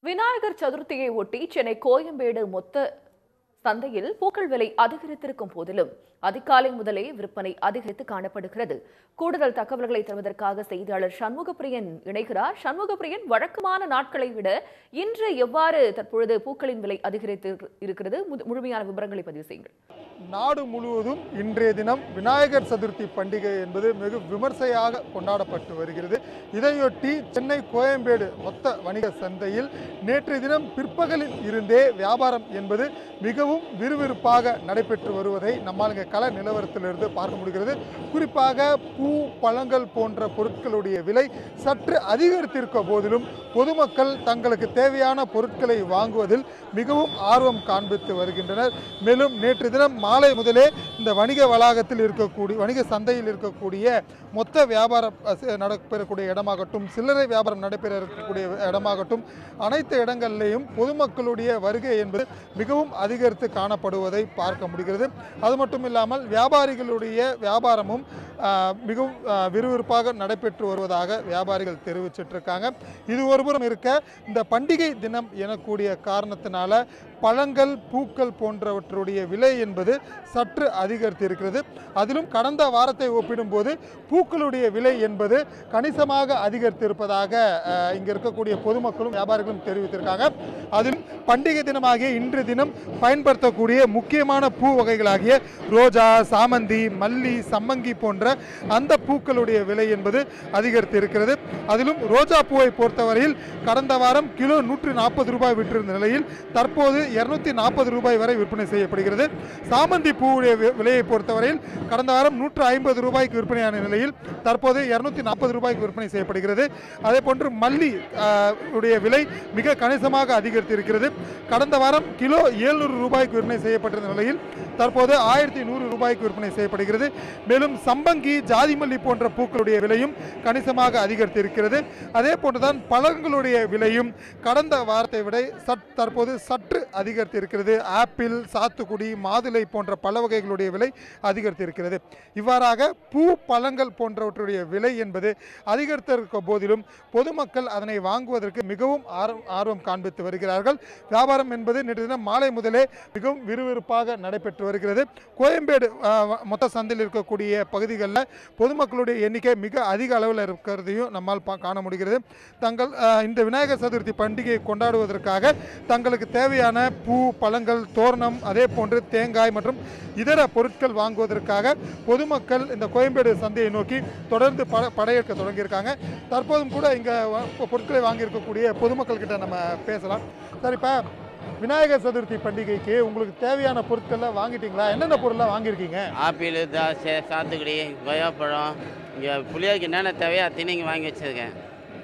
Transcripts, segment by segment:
விநாயகர் சதுர்த்தியை ஒட்டி சென்னை கோயம்பேடு மொத்த சந்தையில் பூக்கள் விலை அதிகரித்திருக்கும் போதிலும் அதிகாலை முதலே விற்பனை அதிகரித்து காணப்படுகிறது கூடுதல் தகவல்களை தருவதற்காக செய்தியாளர் சண்முகப்பிரியன் இணைகிறார் சண்முகப்பிரியன் வழக்கமான நாட்களை விட இன்று எவ்வாறு தற்பொழுது பூக்களின் விலை அதிகரித்து இருக்கிறது முழு- முழுமையான விவரங்களை பதிவு செய்யுங்கள் நாடு முழுவதும் இன்றைய தினம் விநாயகர் சதுர்த்தி பண்டிகை என்பது மிக விமர்சையாக கொண்டாடப்பட்டு வருகிறது இதையொட்டி சென்னை கோயம்பேடு மொத்த வணிக சந்தையில் நேற்றைய தினம் பிற்பகலில் இருந்தே வியாபாரம் என்பது மிகவும் விறுவிறுப்பாக நடைபெற்று வருவதை நம்மால் இங்கே கள நிலவரத்திலிருந்து பார்க்க முடிகிறது குறிப்பாக பூ பழங்கள் போன்ற பொருட்களுடைய விலை சற்று அதிகரித்திருக்க போதிலும் பொதுமக்கள் தங்களுக்கு தேவையான பொருட்களை வாங்குவதில் மிகவும் ஆர்வம் காண்பித்து வருகின்றனர் மேலும் நேற்று தினம் மாலை முதலே இந்த வணிக வளாகத்தில் இருக்கக்கூடிய வணிக சந்தையில் இருக்கக்கூடிய மொத்த வியாபாரம் அஹ், சி- நடைபெறக்கூடிய இடமாகட்டும் சில்லறை வியாபாரம் நடைபெற இருக்கக்கூடிய இடமாகட்டும் அனைத்து இடங்களிலேயும் பொதுமக்களுடைய வருகை என்பது மிகவும் அதிகரித்து காணப்படுவதை பார்க்க முடிகிறது அது மட்டும் இல்லாமல் வியாபாரிகளுடைய வியாபாரமும் ஆஹ், மிகவும் ஆஹ், விறுவிறுப்பாக நடைபெற்று வருவதாக வியாபாரிகள் தெரிவிச்சிட்டு இருக்காங்க இது ஒருபுறம் இருக்க இந்த பண்டிகை தினம் எனக்கூடிய காரணத்தினால பழங்கள் பூக்கள் போன்றவற்றுடைய விலை என்பது சற்று அதிகரித்து இருக்கிறது அதிலும் கடந்த வாரத்தை ஒப்பிடும்போது பூக்களுடைய விலை என்பது கணிசமாக அதிகரித்திருப்பதாக அஹ், இங்க இருக்கக்கூடிய பொதுமக்களும் வியாபாரிகளும் தெரிவித்திருக்காங்க அதிலும் பண்டிகை தினமாகிய இன்று தினம் பயன்படுத்தக்கூடிய முக்கியமான பூ வகைகளாகிய ரோஜா சாமந்தி மல்லி சம்மங்கி போன்ற அந்த பூக்களுடைய விலை என்பது அதிகரித்து இருக்கிறது அதிலும் ரோஜா பூவை பொறுத்தவரையில் கடந்த வாரம் கிலோ நூற்றி நாற்பது ரூபாய் விற்றிருந்த நிலையில் தற்போது இருநூத்தி நாற்பது ரூபாய் வரை விற்பனை செய்யப்படுகிறது சாமந்தி பூவுடைய வி- விலையை பொறுத்தவரையில் கடந்த வாரம் நூற்று ஐம்பது ரூபாய்க்கு விற்பனையான நிலையில் தற்போது இருநூத்தி நாற்பது ரூபாய்க்கு விற்பனை செய்யப்படுகிறது அதே போன்று மல்லி ஆஹ், உடைய விலை மிக கணிசமாக அதிகரித்து இருக்கிறது கடந்த வாரம் கிலோ ஏழ்நூறு ரூபாய்க்கு விற்பனை செய்யப்பட்டிருந்த நிலையில் தற்போது ஆயிரத்தி நூறு ரூபாய்க்கு விற்பனை செய்யப்படுகிறது மேலும் சம்பங்கி ஜாதி மல்லி போன்ற பூக்களுடைய விலையும் கணிசமாக அதிகரித்து இருக்கிறது அதே போன்றுதான் பழங்களுடைய விலையும் கடந்த வாரத்தை விட சற் தற்போது சற்று அதிகரித்து இருக்கிறது ஆப்பிள் சாத்துக்குடி மாதுளை போன்ற பல வகைகளுடைய விலை அதிகரித்து இருக்கிறது இவ்வாறாக பூ பழங்கள் போன்றவற்றுடைய விலை என்பது அதிகரித்திருக்க போதிலும் பொதுமக்கள் அதனை வாங்குவதற்கு மிகவும் ஆர்வம் ஆர்வம் காண்பித்து வருகிறார்கள் வியாபாரம் என்பது நேற்று தினம் மாலை முதலே மிகவும் விறுவிறுப்பாக நடைபெற்று வருகிறது கோயம்பேடு ஆஹ், மொத்த சந்தையில் இருக்கக்கூடிய பகுதிகளில் பொதுமக்களுடைய எண்ணிக்கை மிக அதிக அளவில் இருக்கிறதையும் நம்மால் பா- காண முடிகிறது தங்கள் ஆஹ், இந்த விநாயகர் சதுர்த்தி பண்டிகையை கொண்டாடுவதற்காக தங்களுக்கு தேவையான பூ பழங்கள் தோரணம் அதே போன்று தேங்காய் மற்றும் இதர பொருட்கள் வாங்குவதற்காக பொதுமக்கள் இந்த கோயம்பேடு சந்தையை நோக்கி தொடர்ந்து பட படையெடுக்க தொடங்கியிருக்காங்க தற்போதும் கூட இங்கே பொருட்களை வாங்கியிருக்கக்கூடிய பொதுமக்கள் கிட்ட நம்ம பேசலாம் சார் இப்போ விநாயகர் சதுர்த்தி பண்டிகைக்கு உங்களுக்கு தேவையான பொருட்கள்லாம் வாங்கிட்டீங்களா என்னென்ன பொருள்லாம் வாங்கியிருக்கீங்க ஆப்பிள் திராட்சை சாத்துக்குடி கொய்யாப்பழம் இங்கே புளியோருக்கு என்னென்ன தேவையோ அத்தனை இங்கே வாங்கி வச்சுருக்கேன்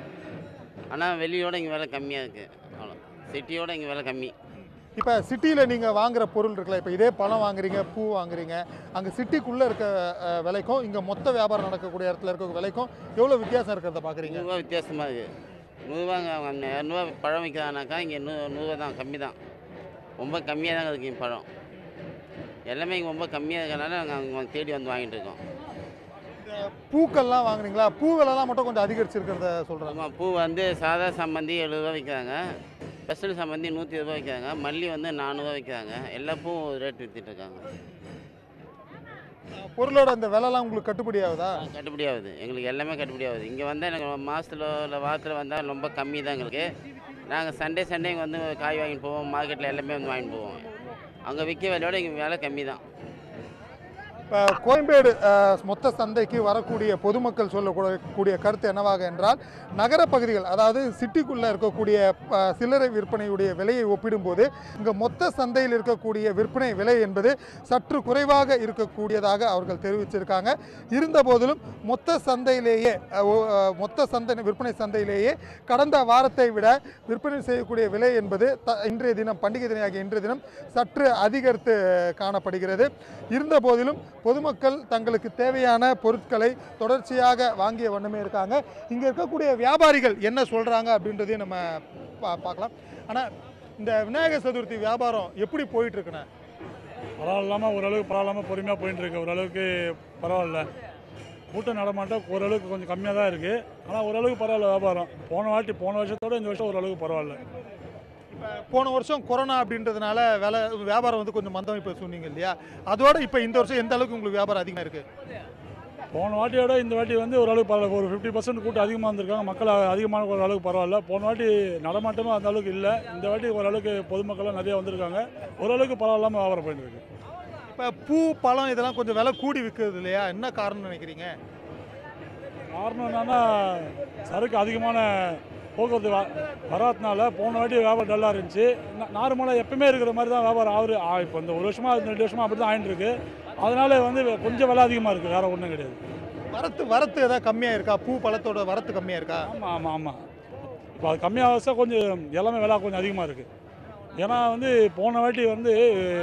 ஆனால் வெளியோட இங்கே விலை கம்மியாக இருக்குது அவ்வளோ சிட்டியோட இங்கே விலை கம்மி இப்போ சிட்டியில் நீங்கள் வாங்குற பொருள் இருக்குல்ல இப்போ இதே பழம் வாங்குறீங்க பூ வாங்குறீங்க அங்கே சிட்டிக்குள்ளே இருக்க அஹ், விலைக்கும் இங்கே மொத்த வியாபாரம் நடக்கக்கூடிய இடத்துல இருக்க விலைக்கும் எவ்வளோ வித்தியாசம் இருக்கிறத பார்க்குறீங்க நூறுரூவா வித்தியாசமாக இருக்குது நூறுரூவாங்க அவங்க இரநூறுவா பழம் விற்கிறானாக்கா இங்கே நூ நூறுரூவா தான் கம்மி தான் ரொம்ப கம்மியாக தாங்க இருக்குது இங்கே பழம் எல்லாமே இங்கே ரொம்ப கம்மியாக இருக்கனால நாங்கள் அங்கே தேடி வந்து வாங்கிட்டு இருக்கோம் பூக்கள்லாம் வாங்குறீங்களா பூ விலைலாம் மட்டும் கொஞ்சம் அதிகரிச்சிருக்கிறத சொல்கிறாங்க ஆமாம் பூ வந்து சாதா சம்மந்தி எழுபதுரூவா விற்கிறாங்க ஸ்பெஷல் சம்மந்தி நூற்றி இருபது ரூபா விற்கிறாங்க மல்லி வந்து நானூறுரூவா விற்கிறாங்க எல்லா பூவும் ரேட் விற்றுட்டு இருக்காங்க பொருளோட அந்த விலைலாம் உங்களுக்கு கட்டுப்படி ஆகுதா கட்டுப்படி ஆகுது எங்களுக்கு எல்லாமே கட்டுப்படி ஆகுது இங்கே வந்தால் எனக்கு மாதத்தில் இல்லை வாரத்தில் வந்தால் ரொம்ப கம்மி தான் எங்களுக்கு நாங்கள் சண்டே சண்டே இங்கே வந்து காய் வாங்கிட்டு போவோம் மார்க்கெட்டில் எல்லாமே வந்து வாங்கிட்டு போவோம் அங்கே விற்க விலையோட இங்கே விலை கம்மி தான் இப்போ கோயம்பேடு அஹ், மொத்த சந்தைக்கு வரக்கூடிய பொதுமக்கள் சொல்லக்கூடிய கருத்து என்னவாக என்றால் நகர பகுதிகள் அதாவது சிட்டிக்குள்ளே இருக்கக்கூடிய அஹ், சில்லறை விற்பனையுடைய விலையை ஒப்பிடும்போது இங்கே மொத்த சந்தையில் இருக்கக்கூடிய விற்பனை விலை என்பது சற்று குறைவாக இருக்கக்கூடியதாக அவர்கள் தெரிவிச்சிருக்காங்க இருந்த போதிலும் மொத்த சந்தையிலேயே அஹ், ஒ- அஹ், மொத்த சந்தை விற்பனை சந்தையிலேயே கடந்த வாரத்தை விட விற்பனை செய்யக்கூடிய விலை என்பது த இன்றைய தினம் பண்டிகை தினையாகிய இன்றைய தினம் சற்று அதிகரித்து காணப்படுகிறது இருந்த போதிலும் பொதுமக்கள் தங்களுக்கு தேவையான பொருட்களை தொடர்ச்சியாக வாங்கிய வண்ணமே இருக்காங்க இங்கே இருக்கக்கூடிய வியாபாரிகள் என்ன சொல்கிறாங்க அப்படின்றதையும் நம்ம பா பார்க்கலாம் ஆனால் இந்த விநாயகர் சதுர்த்தி வியாபாரம் எப்படி போயிட்டு இருக்குண்ணே பரவாயில்லாமல் ஓரளவுக்கு பரவாயில்லாமல் பொறுமையாக போயிட்டு இருக்கு ஓரளவுக்கு பரவாயில்ல கூட்டம் நடமாட்டம் ஓரளவுக்கு கொஞ்சம் கம்மியாக தான் இருக்குது ஆனால் ஓரளவுக்கு பரவாயில்ல வியாபாரம் போன வாட்டி போன வருஷத்தோட இந்த வருஷம் ஓரளவுக்கு பரவாயில்ல போன வருஷம் கொரோனா அப்படின்றதுனால வேலை வியாபாரம் வந்து கொஞ்சம் மந்தம் இப்போ சொன்னீங்க இல்லையா அதோட இப்போ இந்த வருஷம் எந்த அளவுக்கு உங்களுக்கு வியாபாரம் அதிகமாக இருக்கு போன வாட்டியோட இந்த வாட்டி வந்து ஓரளவுக்கு பரவாயில்ல ஒரு ஃபிஃப்டி பர்சன்ட் கூட்டம் அதிகமாக வந்திருக்காங்க மக்கள் அதிகமான ஓரளவுக்கு பரவாயில்ல போன வாட்டி நடமாட்டமும் அந்த அளவுக்கு இல்லை இந்த வாட்டி ஓரளவுக்கு பொதுமக்கள்லாம் நிறைய வந்திருக்காங்க ஓரளவுக்கு பரவாயில்லாமல் வியாபாரம் போயிட்டு இருக்கு இப்போ பூ பழம் இதெல்லாம் கொஞ்சம் விலை கூடி விற்கிறது இல்லையா என்ன காரணம் நினைக்கிறீங்க காரணம் என்னன்னா சரக்கு அதிகமான போக்குவரத்து வ- வராதனால போன வாட்டி வியாபாரம் டல்லாக இருந்துச்சு நார்மலாக எப்பவுமே இருக்கிற மாதிரி தான் வியாபாரம் ஆகுது ஆ, இப்போ இந்த ஒரு வருஷமா இந்த ரெண்டு வருஷமா அப்படி தான் ஆயிட்டு இருக்கு அதனால வந்து கொஞ்சம் விலை அதிகமாக இருக்குது வேற ஒன்றும் கிடையாது வரத்து வரத்து ஏதாவது கம்மியாக இருக்கா பூ பழத்தோட வரத்து கம்மியாக இருக்கா ஆமாம் ஆமாம் ஆமாம் இப்போ அது கம்மியாக கொஞ்சம் எல்லாமே விலை கொஞ்சம் அதிகமாக இருக்குது ஏன்னா வந்து போன வாட்டி வந்து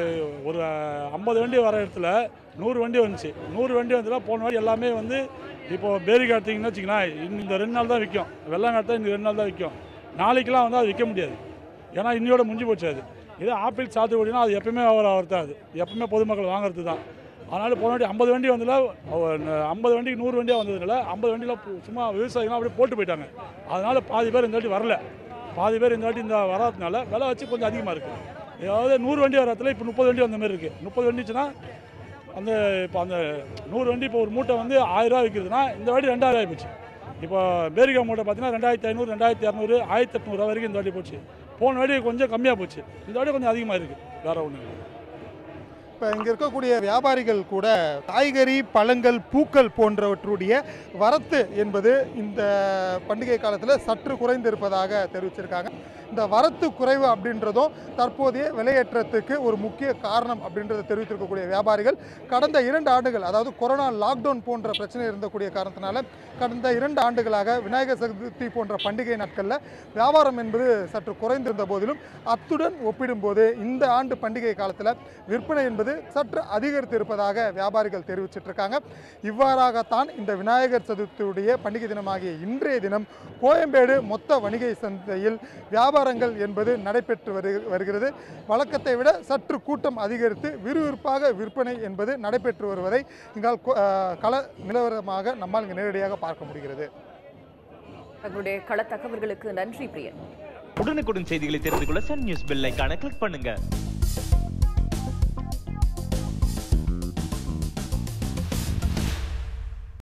ஒரு ஐம்பது வண்டி வர இடத்துல நூறு வண்டி வந்துச்சு நூறு வண்டி வந்ததுல போன வாட்டி எல்லாமே வந்து இப்போ பேரிக்கா எடுத்தீங்கன்னு வச்சிங்களேன் இந்த ரெண்டு நாள் தான் விற்கும் வெள்ளங்காட்டு இந்த ரெண்டு நாள் தான் விற்கும் நாளைக்கெல்லாம் வந்து அது விற்க முடியாது ஏன்னா இன்னையோட முடிஞ்சு போச்சு அது இதே ஆப்பிள் சாத்துக்குடினா அது எப்பவுமே அவர் அவர் தான் அது எப்பவுமே பொதுமக்கள் வாங்குறது தான் அதனால போன வாட்டி ஐம்பது வண்டி வந்ததில் ஐம்பது வண்டிக்கு நூறு வண்டியாக வந்ததுனால ஐம்பது வண்டியில் சும்மா விவசாயிகள்லாம் அப்படியே போட்டு போயிட்டாங்க அதனால பாதி பேர் இந்த வாட்டி வரல பாதி பேர் இந்த வாட்டி இந்த வராதனால விலை வச்சு கொஞ்சம் அதிகமாக இருக்குது அதாவது நூறு வண்டி வரத்துல இப்போ முப்பது வண்டி வந்த மாதிரி இருக்குது முப்பது வண்டிச்சுன்னா அந்த இப்போ அந்த நூறு வண்டி இப்போ ஒரு மூட்டை வந்து ஆயிரரூவா விற்கிறதுனா இந்த வாட்டி ரெண்டாயிரம் ஆகிப்போச்சு இப்போ பேரிகா மூட்டை பார்த்தீங்கன்னா ரெண்டாயிரத்தி ஐநூறு ரெண்டாயிரத்தி இரநூறு ஆயிரத்தி எட்நூறுவா வரைக்கும் இந்த வாட்டி போச்சு போன வாட்டி கொஞ்சம் கம்மியாக போச்சு இந்த வாட்டி கொஞ்சம் அதிகமாக இருக்குது வேற ஒன்றும் இல்லை இப்போ இங்கே இருக்கக்கூடிய வியாபாரிகள் கூட காய்கறி பழங்கள் பூக்கள் போன்றவற்றுடைய வரத்து என்பது இந்த பண்டிகை காலத்தில் சற்று குறைந்திருப்பதாக தெரிவிச்சிருக்காங்க இந்த வரத்து குறைவு அப்படின்றதும் தற்போதைய விலையேற்றத்துக்கு ஒரு முக்கிய காரணம் அப்படின்றத தெரிவித்திருக்கக்கூடிய வியாபாரிகள் கடந்த இரண்டு ஆண்டுகள் அதாவது கொரோனா லாக்டவுன் போன்ற பிரச்சனை இருந்தக்கூடிய காரணத்தினால கடந்த இரண்டு ஆண்டுகளாக விநாயகர் சதுர்த்தி போன்ற பண்டிகை நாட்களில் வியாபாரம் என்பது சற்று குறைந்திருந்த போதிலும் அத்துடன் ஒப்பிடும்போது இந்த ஆண்டு பண்டிகை காலத்தில் விற்பனை என்பது சற்று அதிகரித்து இருப்பதாக வியாபாரிகள் தெரிவிச்சிட்டு இருக்காங்க இவ்வாறாகத்தான் இந்த விநாயகர் சதுர்த்தியுடைய பண்டிகை தினமாகிய இன்றைய தினம் கோயம்பேடு மொத்த வணிகை சந்தையில் வியாபாரங்கள் என்பது நடைபெற்று வரு வருகிறது வழக்கத்தை விட சற்று கூட்டம் அதிகரித்து விறுவிறுப்பாக விற்பனை என்பது நடைபெற்று வருவதை இங்கால் கொ- அஹ், கள நிலவரமாக நம்மால் இங்கு நேரடியாக பார்க்க முடிகிறது தங்களுடைய கள தகவல்களுக்கு நன்றி பிரியன் உடனுக்குடன் செய்திகளை தெரிந்து கொள்ள சன் நியூஸ் பெல் ஐகானை கிளிக் பண்ணுங்க